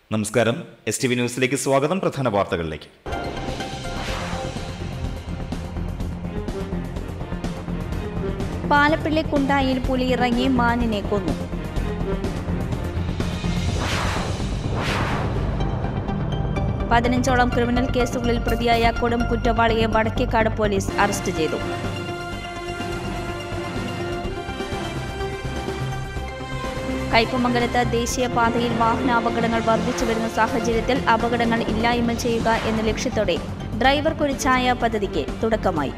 നമസ്കാരം S T V ന്യൂസിലേക്ക് സ്വാഗതം പ്രധാന വാർത്തകളിലേക്ക് പാലപ്പിള്ളി കുണ്ടായിൽ പുലി ഇറങ്ങി മാനിനെ കൊന്നു പതിനഞ്ചോളം ക്രിമിനൽ കേസുകളിൽ പ്രതിയായ കൊടും കുറ്റവാളിയെ വടക്കേക്കാട് പോലീസ് അറസ്റ്റ് ചെയ്തു കയ്പമംഗലത്ത് ദേശീയപാതയിൽ വാഹനാപകടങ്ങൾ വർദ്ധിച്ചു വരുന്ന സാഹചര്യത്തിൽ അപകടങ്ങൾ ഇല്ലായ്മ ചെയ്യുക എന്ന ലക്ഷ്യത്തോടെ ഡ്രൈവർക്കൊരു ചായ പദ്ധതിക്ക് തുടക്കമായി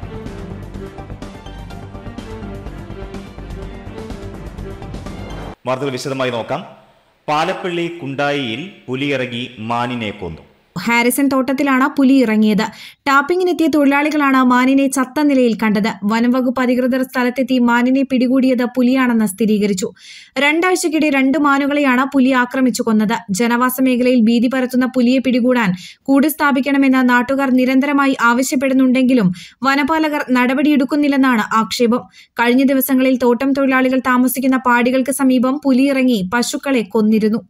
വാർത്തകൾ വിശദമായി നോക്കാം പാലപ്പള്ളി കുണ്ടായിയിൽ പുലിയിറങ്ങി മാനിനെ കൊന്നു ഹാരിസൺ തോട്ടത്തിലാണ് പുലി ഇറങ്ങിയത് ടാപ്പിങ്ങിനെത്തിയ തൊഴിലാളികളാണ് മാനിനെ ചത്ത നിലയിൽ കണ്ടത് വനംവകുപ്പ് അധികൃതർ സ്ഥലത്തെത്തി മാനിനെ പിടികൂടിയത് പുലിയാണെന്ന് സ്ഥിരീകരിച്ചു രണ്ടാഴ്ചക്കിടെ രണ്ട് മാനുകളെയാണ് പുലി ആക്രമിച്ചു കൊന്നത് ജനവാസ മേഖലയിൽ ഭീതി പരത്തുന്ന പുലിയെ പിടികൂടാൻ കൂട് സ്ഥാപിക്കണമെന്ന് നാട്ടുകാർ നിരന്തരമായി ആവശ്യപ്പെടുന്നുണ്ടെങ്കിലും വനപാലകർ നടപടിയെടുക്കുന്നില്ലെന്നാണ് ആക്ഷേപം കഴിഞ്ഞ ദിവസങ്ങളിൽ തോട്ടം തൊഴിലാളികൾ താമസിക്കുന്ന പാടികൾക്ക് സമീപം പുലി ഇറങ്ങി പശുക്കളെ കൊന്നിരുന്നു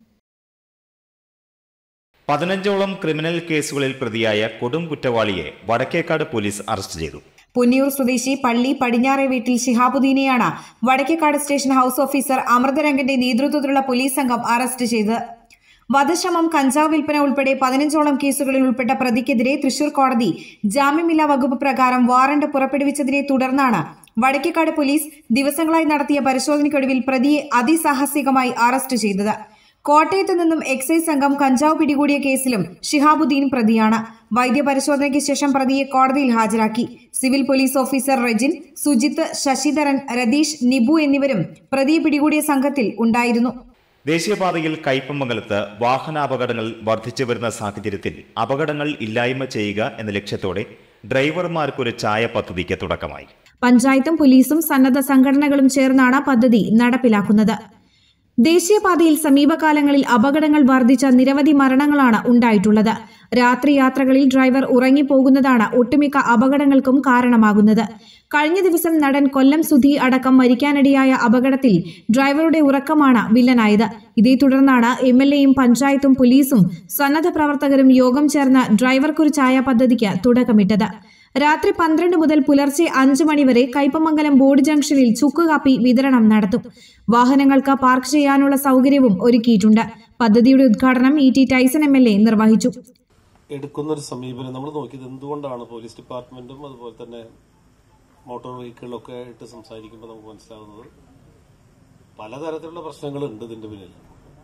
പതിനഞ്ചോളം ക്രിമിനൽ കേസുകളിൽ പ്രതിയായ കൊടും കുറ്റവാളിയെ വടക്കേക്കാട് പോലീസ് അറസ്റ്റ് ചെയ്തു പുന്നിയൂർ സ്വദേശി പള്ളി പടിഞ്ഞാറെ വീട്ടിൽ ശിഹാബുദ്ദീനെയാണ് വടക്കേക്കാട് സ്റ്റേഷൻ ഹൌസ് ഓഫീസർ അമൃതരംഗന്റെ നേതൃത്വത്തിലുള്ള പോലീസ് സംഘം അറസ്റ്റ് ചെയ്തത് വധശ്രമം കഞ്ചാവ് വിൽപ്പന ഉൾപ്പെടെ പതിനഞ്ചോളം കേസുകളിൽ ഉൾപ്പെട്ട പ്രതിക്കെതിരെ തൃശൂർ കോടതി ജാമ്യമില്ലാ വകുപ്പ് പ്രകാരം വാറണ്ട് പുറപ്പെടുവിച്ചതിനെ തുടർന്നാണ് വടക്കേക്കാട് പോലീസ് ദിവസങ്ങളായി നടത്തിയ പരിശോധനയ്ക്കൊടുവിൽ പ്രതിയെ അതിസാഹസികമായി അറസ്റ്റ് ചെയ്തത് കോട്ടയത്ത് നിന്നും എക്സൈസ് സംഘം കഞ്ചാവ് പിടികൂടിയ കേസിലും ഷിഹാബുദ്ദീൻ പ്രതിയാണ് വൈദ്യപരിശോധനയ്ക്ക് ശേഷം പ്രതിയെ കോടതിയിൽ ഹാജരാക്കി civil police officer Rejin Sujith Sasidharan Ratheesh Nibu എന്നിവരും പ്രതിയെ പിടികൂടിയ സംഘത്തിൽ ഉണ്ടായിരുന്നു ദേശീയപാതയിൽ കയ്പമംഗലത്ത് വാഹനാപകടങ്ങൾ വർദ്ധിച്ചു വരുന്ന സാഹചര്യത്തിൽ അപകടങ്ങൾ ഇല്ലായ്മ ചെയ്യുക എന്ന ലക്ഷ്യത്തോടെ ഡ്രൈവർമാർക്കൊരു ചായ പദ്ധതിക്ക് തുടക്കമായി പഞ്ചായത്തും പോലീസും സന്നദ്ധ സംഘടനകളും ചേർന്നാണ് പദ്ധതി നടപ്പിലാക്കുന്നത് ദേശീയപാതയിൽ സമീപകാലങ്ങളിൽ അപകടങ്ങൾ വർദ്ധിച്ച നിരവധി മരണങ്ങളാണ് ഉണ്ടായിട്ടുള്ളത് രാത്രി യാത്രകളിൽ ഡ്രൈവർ ഉറങ്ങിപ്പോകുന്നതാണ് ഒട്ടുമിക്ക അപകടങ്ങൾക്കും കാരണമാകുന്നത് കഴിഞ്ഞ ദിവസം നടൻ കൊല്ലം സുധി അടക്കം മരിക്കാനിടയായ അപകടത്തിൽ ഡ്രൈവറുടെ ഉറക്കമാണ് വില്ലനായത് ഇതേ തുടർന്നാണ് എം എൽ എയും പഞ്ചായത്തും പോലീസും സന്നദ്ധ പ്രവർത്തകരും യോഗം ചേർന്ന് ഡ്രൈവർക്കൊരു ചായ പദ്ധതിക്ക് തുടക്കമിട്ടത് രാത്രി പന്ത്രണ്ട് മുതൽ പുലർച്ചെ അഞ്ച് മണിവരെ കയ്പമംഗലം ബോർഡ് ജംഗ്ഷനിൽ ചുക്കുകാപ്പി വിതരണം നടത്തും വാഹനങ്ങൾക്ക് പാർക്ക് ചെയ്യാനുള്ള സൗകര്യവും ഒരുക്കിയിട്ടുണ്ട് പദ്ധതിയുടെ ഉദ്ഘാടനം E T Tyson M L A നിർവഹിച്ചു എടുക്കുന്നൊരു സമീപനം നമ്മൾ നോക്കിയത് എന്തുകൊണ്ടാണ് പോലീസ് ഡിപ്പാർട്ട്മെന്റും അതുപോലെ തന്നെ മോട്ടോർ വെഹിക്കിളിലൊക്കെ ആയിട്ട് സംസാരിക്കുമ്പോൾ നമുക്ക് മനസ്സിലാവുന്നത് പലതരത്തിലുള്ള പ്രശ്നങ്ങളുണ്ട് ഇതിന്റെ പിന്നിൽ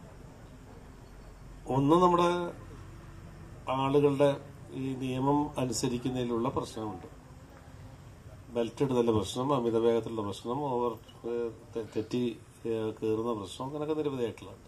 ഒന്ന് നമ്മുടെ ആളുകളുടെ ഈ നിയമം അനുസരിക്കുന്നതിലുള്ള പ്രശ്നമുണ്ട് ബെൽറ്റ് ഇടുന്നതിന്റെ പ്രശ്നം അമിത വേഗത്തിലുള്ള പ്രശ്നം ഓവർ ഏഹ്, തെ- തെറ്റി ഏഹ്, കയറുന്ന പ്രശ്നം അങ്ങനെയൊക്കെ നിരവധിയായിട്ടുള്ളത്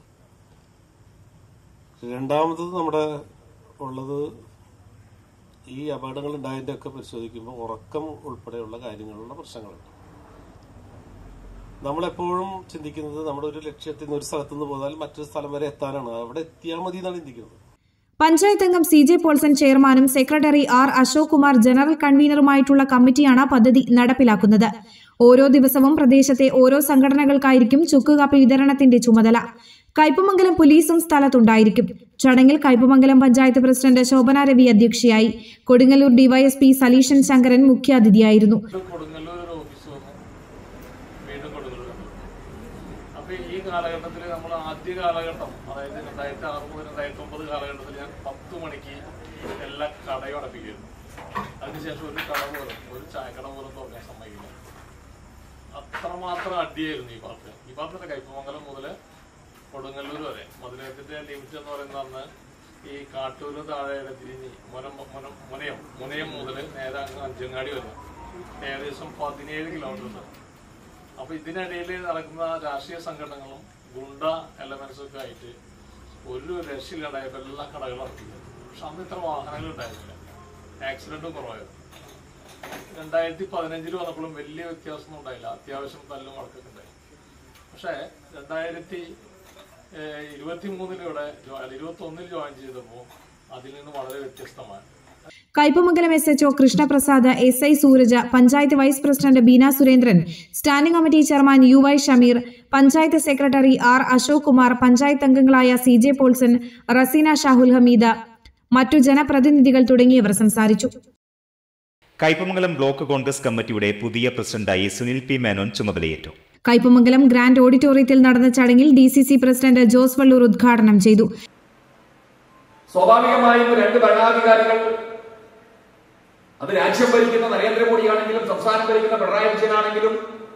രണ്ടാമത്തത് നമ്മുടെ ഉള്ളത് ഈ അപകടങ്ങൾ ഉണ്ടായതിന്റെ ഒക്കെ പരിശോധിക്കുമ്പോൾ ഉറക്കം ഉൾപ്പെടെയുള്ള കാര്യങ്ങളുള്ള പ്രശ്നങ്ങളുണ്ട് നമ്മളെപ്പോഴും ചിന്തിക്കുന്നത് നമ്മുടെ ഒരു ലക്ഷ്യത്തിൽ നിന്ന് ഒരു സ്ഥലത്തു നിന്ന് പോയാൽ മറ്റൊരു സ്ഥലം വരെ എത്താനാണ് അവിടെ എത്തിയാൽ മതി എന്നാണ് ചിന്തിക്കുന്നത് പഞ്ചായത്ത് അംഗം സി ജെ പോൾസൺ ചെയർമാനും secretary R Ashok Kumar general കൺവീനറുമായിട്ടുള്ള കമ്മിറ്റിയാണ് പദ്ധതി നടപ്പിലാക്കുന്നത് ഓരോ ദിവസവും പ്രദേശത്തെ ഓരോ സംഘടനകൾക്കായിരിക്കും ചുക്കുകാപ്പി വിതരണത്തിന്റെ ചുമതല കയ്പമംഗലം പോലീസും സ്ഥലത്തുണ്ടായിരിക്കും ചടങ്ങിൽ കയ്പമംഗലം പഞ്ചായത്ത് പ്രസിഡന്റ് ശോഭന രവി അധ്യക്ഷയായി കൊടുങ്ങല്ലൂർ ഡിവൈഎസ്പി സലീഷൻ ശങ്കരൻ മുഖ്യാതിഥിയായിരുന്നു വീണ്ടും കൊടുങ്ങല്ലൂർ ഒരു ഓഫീസ് വന്നു വീണ്ടും കൊടുങ്ങല്ലൂർ വന്നു അപ്പൊ ഈ കാലഘട്ടത്തിൽ നമ്മൾ ആദ്യ കാലഘട്ടം അതായത് രണ്ടായിരത്തി ആറ് മുതൽ രണ്ടായിരത്തി ഒമ്പത് കാലഘട്ടത്തിൽ ഞാൻ പത്ത് മണിക്ക് എല്ലാ കടയും അടപ്പിക്കുന്നു അതിനുശേഷം ഒരു കട പോലും ഒരു ചായക്കട പോലും തുറക്കാൻ സമ്മതിക്കില്ല അത്രമാത്രം അടിയായിരുന്നു ഈ ഭാഗത്ത് ഈ ഭാഗത്തിന്റെ കയ്പമംഗലം മുതൽ കൊടുങ്ങല്ലൂർ വരെ മധുരത്തിന്റെ ലിമിറ്റ് എന്ന് പറയുന്നത് അന്ന് ഈ കാട്ടൂര് താഴെ തിരിഞ്ഞ് മുനം മുനം മുനയം മുനയം മുതൽ നേരെ അങ്ങ് അഞ്ചങ്ങാടി വരെ ഏകദേശം പതിനേഴ് കിലോമീറ്റർ ഉണ്ട് അപ്പൊ ഇതിനിടയിൽ നടക്കുന്ന രാഷ്ട്രീയ സംഘടനകളും ഗുണ്ട എലമെന്റ്സും ഒക്കെ ആയിട്ട് ഒരു രക്ഷയിലുണ്ടായപ്പോ എല്ലാ കടകളും ഇറക്കിയത് പക്ഷെ അന്ന് ഇത്ര വാഹനങ്ങൾ ഉണ്ടായിരുന്നില്ല ആക്സിഡന്റും കുറവായിരുന്നു രണ്ടായിരത്തി പതിനഞ്ചിൽ വന്നപ്പോഴും വലിയ വ്യത്യാസമൊന്നും ഉണ്ടായില്ല അത്യാവശ്യം തല്ലും മുടക്കൊക്കെ ഉണ്ടായി പക്ഷേ രണ്ടായിരത്തി ഇരുപത്തി മൂന്നിലൂടെ ഇരുപത്തി ഒന്നിൽ ജോയിൻ ചെയ്തപ്പോൾ അതിൽ നിന്ന് വളരെ വ്യത്യസ്തമാണ് Kaipamangalam S HO Krishnaprasad S I Sooraj panchayat vice president Beena Surendran standing committee chairman U Y Shameer panchayat secretary R Ashok Kumar panchayat അംഗങ്ങളായ C J Paulson Razeena Shahul Hameed മറ്റു ജനപ്രതിനിധികൾ തുടങ്ങിയവർ സംസാരിച്ചു കയ്പമംഗലം ബ്ലോക്ക് കോൺഗ്രസ് കമ്മിറ്റിയുടെ പുതിയ പ്രസിഡന്റായി സുനിൽ പി മേനോൻ ചുമതലയേറ്റു കയ്പമംഗലം ഗ്രാൻഡ് ഓഡിറ്റോറിയത്തിൽ നടന്ന ചടങ്ങിൽ D C C president Jose Vallur ഉദ്ഘാടനം ചെയ്തു സ്വാഭാവികമായും രണ്ട് ഭരണാധികാരികൾ അത് രാജ്യം ഭരിക്കുന്ന നരേന്ദ്രമോദിയാണെങ്കിലും സംസ്ഥാനം ഭരിക്കുന്ന പിണറായി വിജയനാണെങ്കിലും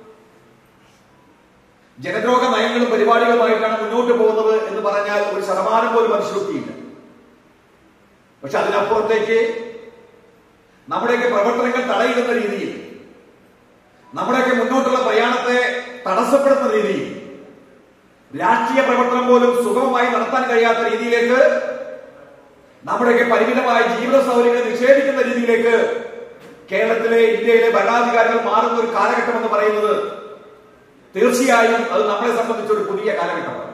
ജനദ്രോഹ നയങ്ങളും പരിപാടികളുമായിട്ടാണ് മുന്നോട്ട് പോകുന്നത് എന്ന് പറഞ്ഞാൽ ഒരു ശതമാനം പോലും അതിശോക്തിയില്ല പക്ഷെ അതിനപ്പുറത്തേക്ക് നമ്മുടെയൊക്കെ പ്രവർത്തനങ്ങൾ തടയിടുന്ന രീതിയിൽ നമ്മുടെയൊക്കെ മുന്നോട്ടുള്ള പ്രയാണത്തെ തടസ്സപ്പെടുത്തുന്ന രീതിയിൽ രാഷ്ട്രീയ പ്രവർത്തനം പോലും സുഗമമായി നടത്താൻ കഴിയാത്ത രീതിയിലേക്ക് നമ്മുടെയൊക്കെ പരിമിതമായ ജീവിത സൗകര്യങ്ങൾ നിഷേധിക്കുന്ന രീതിയിലേക്ക് കേരളത്തിലെ ഇന്ത്യയിലെ ഭരണാധികാരികൾ മാറുന്ന ഒരു കാലഘട്ടം എന്ന് പറയുന്നത് തീർച്ചയായും അത് നമ്മളെ സംബന്ധിച്ച ഒരു പുതിയ കാലഘട്ടമാണ്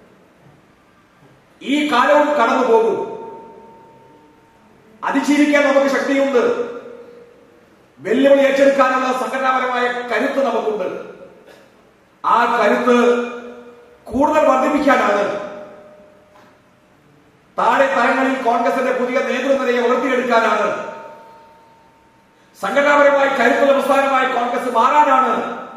ഈ കാലവും കടന്നു പോകും അതിജീവിക്കാൻ നമുക്ക് ശക്തിയുണ്ട് വെല്ലുവിളി ഏറ്റെടുക്കാനുള്ള സംഘടനാപരമായ കരുത്ത് നമുക്കുണ്ട് ആ കരുത്ത് കൂടുതൽ വർദ്ധിപ്പിക്കാനാണ് താഴെ തലങ്ങളിൽ കോൺഗ്രസിന്റെ പുതിയ നേതൃനിരയെ വളർത്തിയെടുക്കാനാണ് സംഘടനാപരമായി കരുത്തുള്ള പ്രസ്ഥാനമായി കോൺഗ്രസ് മാറാനാണ്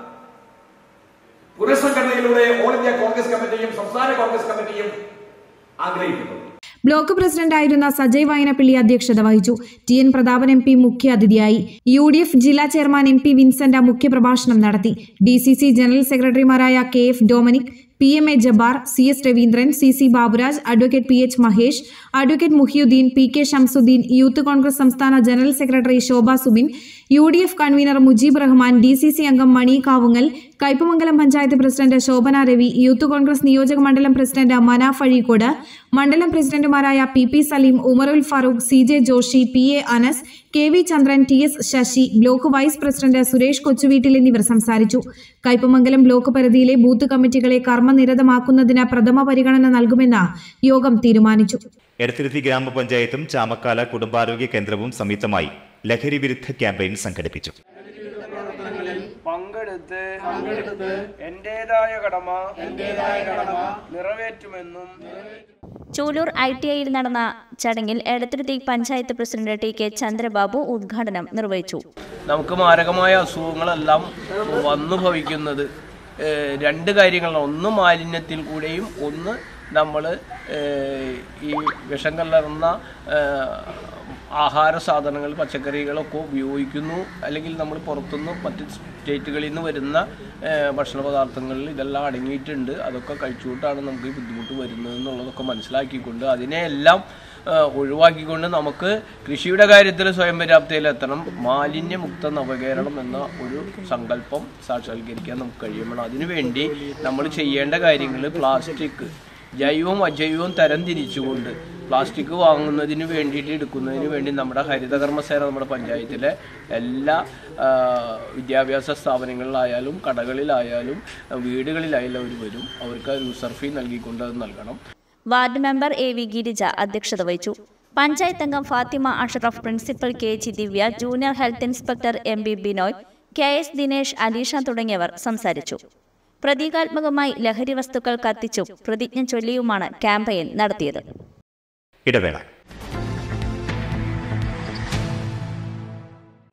പുനഃസംഘടനയിലൂടെ ഓൾ ഇന്ത്യ കോൺഗ്രസ് കമ്മിറ്റിയും സംസ്ഥാന കോൺഗ്രസ് കമ്മിറ്റിയും ആഗ്രഹിക്കുന്നത് ബ്ലോക്ക് പ്രസിഡന്റായിരുന്ന സജയ് വായനപ്പള്ളി അധ്യക്ഷത വഹിച്ചു T N Prathapan M P മുഖ്യാതിഥിയായി യു ഡി എഫ് ജില്ലാ ചെയർമാൻ എം പി വിൻസെന്റ് മുഖ്യപ്രഭാഷണം നടത്തി ഡി സി സി ജനറൽ സെക്രട്ടറിമാരായ K F Dominic P M A Jabbar C S Raveendran C C Baburaj advocate P H Mahesh advocate Muhiyuddin P K Shamsuddin youth Congress സംസ്ഥാന general secretary Shobha Subin U D F convenor Mujeeb Rahman D C C അംഗം Mani Kavungal Kaipamangalam panchayat president Shobhana Ravi youth Congress നിയോജക മണ്ഡലം president Manaf Azhikode മണ്ഡലം പ്രസിഡന്റുമാരായ P P Saleem Umarul Farooq C J Joshy P A Anas K V Chandran T S Sasi block vice president Suresh Kochuveettil എന്നിവർ സംസാരിച്ചു Kaipamangalam block പരിധിയിലെ booth കമ്മിറ്റികളെ കർമ്മനിരതമാക്കുന്നതിന് പ്രഥമ പരിഗണന നൽകുമെന്ന് യോഗം തീരുമാനിച്ചു എടത്തിരുത്തി ഗ്രാമപഞ്ചായത്തും ചാമക്കാല കുടുംബാരോഗ്യ കേന്ദ്രവും സംയുക്തമായി ലഹരി വിരുദ്ധ ക്യാമ്പയിൻ സംഘടിപ്പിച്ചു പങ്കെടുത്ത് പങ്കെടുത്ത് എന്റേതായ കടമ എന്റേതായ കടമ നിറവേറ്റുമെന്നും ചൂലൂർ ഐ ടി ഐയിൽ നടന്ന ചടങ്ങിൽ Edathiruthy panchayat president T K Chandrababu ഉദ്ഘാടനം നിർവഹിച്ചു നമുക്ക് മാരകമായ അസുഖങ്ങളെല്ലാം വന്നു ഭവിക്കുന്നത് ഏഹ്, രണ്ട് കാര്യങ്ങളാണ് ഒന്ന് മാലിന്യത്തിൽ കൂടെയും ഒന്ന് നമ്മൾ ഈ വിഷം കലർന്ന ഏഹ്, ആഹാര സാധനങ്ങൾ പച്ചക്കറികളൊക്കെ ഉപയോഗിക്കുന്നു അല്ലെങ്കിൽ നമ്മൾ പുറത്തുനിന്ന് മറ്റ് സ്റ്റേറ്റുകളിൽ നിന്ന് വരുന്ന ഏഹ്, ഭക്ഷണ പദാർത്ഥങ്ങളിൽ ഇതെല്ലാം അടങ്ങിയിട്ടുണ്ട് അതൊക്കെ കഴിച്ചുകൊണ്ടാണ് നമുക്ക് ഈ ബുദ്ധിമുട്ട് വരുന്നത് എന്നുള്ളതൊക്കെ മനസ്സിലാക്കിക്കൊണ്ട് അതിനെയെല്ലാം ഏഹ്, ഒഴിവാക്കിക്കൊണ്ട് നമുക്ക് കൃഷിയുടെ കാര്യത്തിൽ സ്വയം പര്യാപ്തയിലെത്തണം മാലിന്യമുക്ത നവകേരളം എന്ന ഒരു സങ്കല്പം സാക്ഷാത്കരിക്കാൻ നമുക്ക് കഴിയണം അതിനുവേണ്ടി നമ്മൾ ചെയ്യേണ്ട കാര്യങ്ങൾ പ്ലാസ്റ്റിക് ജൈവവും അജൈവവും തരം തിരിച്ചുകൊണ്ട് പ്ലാസ്റ്റിക് വാങ്ങുന്നതിന് വേണ്ടിയിട്ട് എടുക്കുന്നതിന് വേണ്ടി നമ്മുടെ ഹരിതകർമ്മസേന നമ്മുടെ പഞ്ചായത്തിലെ എല്ലാ ആ, വിദ്യാഭ്യാസ സ്ഥാപനങ്ങളിലായാലും കടകളിലായാലും വീടുകളിലായാലും അവർ വരും അവർക്ക് യൂസർ ഫീ നൽകിക്കൊണ്ട് അത് നൽകണം ward member A V Girija അധ്യക്ഷത വഹിച്ചു പഞ്ചായത്ത് അംഗം Fathima Ashraf principal K G Divya junior health inspector M B Binoy K S Dinesh Aleesha തുടങ്ങിയവർ സംസാരിച്ചു പ്രതീകാത്മകമായി ലഹരി വസ്തുക്കൾ കത്തിച്ചും പ്രതിജ്ഞ ചൊല്ലിയുമാണ് ക്യാമ്പയിൻ നടത്തിയത് ഇടവേള